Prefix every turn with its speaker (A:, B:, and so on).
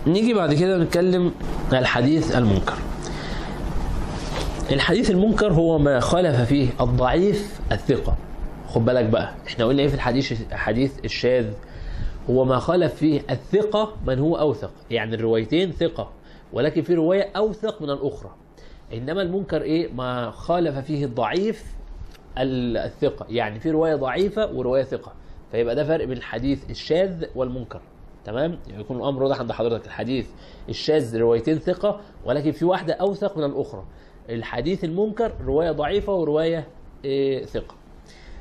A: نيجي بعد كده نتكلم عن الحديث المنكر الحديث المنكر هو ما خالف فيه الضعيف الثقة خد بالك بقى احنا قلنا ايه في الحديث حديث الشاذ هو ما خالف فيه الثقة من هو أوثق يعني الروايتين ثقة ولكن في رواية أوثق من الأخرى إنما المنكر إيه ما خالف فيه الضعيف ال- الثقة يعني في رواية ضعيفة ورواية ثقة فيبقى ده فرق بين الحديث الشاذ والمنكر تمام يعني يكون الأمر واضح عند حضرتك الحديث الشاذ روايتين ثقة ولكن في واحدة أوثق من الأخرى الحديث المنكر رواية ضعيفة ورواية إيه ثقة